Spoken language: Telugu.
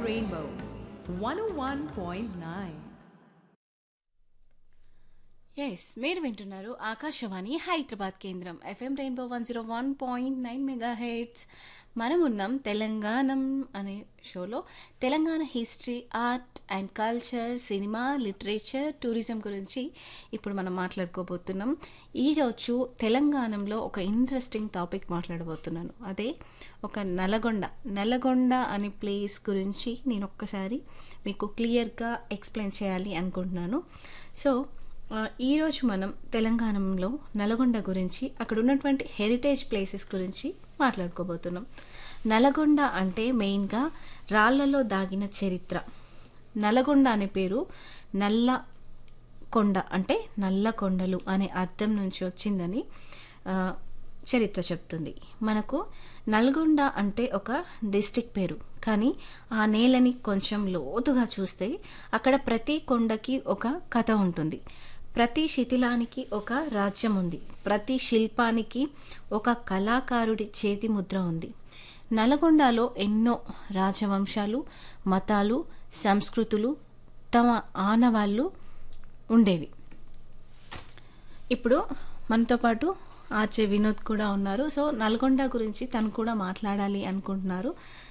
Rainbow 101.9. ఎస్ మీరు వింటున్నారు ఆకాశవాణి హైదరాబాద్ కేంద్రం FM rainbow one zero one point nine mega heads మనం ఉన్నాం తెలంగాణం అనే షోలో Telangana history art and culture cinema literature tourism గురించి ఇప్పుడు మనం మాట్లాడుకోబోతున్నాం ఈరోజు తెలంగాణలో ఒక ఇంట్రెస్టింగ్ టాపిక్ మాట్లాడబోతున్నాను అదే ఒక నల్గొండ నల్గొండ అనే ప్లేస్ గురించి నేను ఒక్కసారి మీకు క్లియర్గా ఎక్స్ప్లెయిన్ చేయాలి అనుకుంటున్నాను సో ఆ, ఈరోజు మనం తెలంగాణలో నల్గొండ గురించి అక్కడ ఉన్నటువంటి హెరిటేజ్ ప్లేసెస్ గురించి మాట్లాడుకోబోతున్నాం నల్గొండ అంటే మెయిన్గా రాళ్లలో దాగిన చరిత్ర నల్గొండ అనే పేరు నల్ల కొండ అంటే నల్ల కొండలు అనే అర్థం నుంచి వచ్చిందని ఆ, చరిత్ర చెప్తుంది మనకు నల్గొండ అంటే ఒక డిస్టిక్ పేరు కానీ ఆ నేలని కొంచెం లోతుగా చూస్తే అక్కడ ప్రతి కొండకి ఒక కథ ఉంటుంది ప్రతి శిథిలానికి ఒక రాజ్యం ఉంది ప్రతి శిల్పానికి ఒక కళాకారుడి చేతి ముద్ర ఉంది నల్గొండలో ఎన్నో రాజవంశాలు మతాలు సంస్కృతులు తమ ఆనవాళ్ళు ఉండేవి ఇప్పుడు మనతో పాటు ఆర్చే వినోద్ కూడా ఉన్నారు సో నల్గొండ గురించి తను కూడా మాట్లాడాలి అనుకుంటున్నారు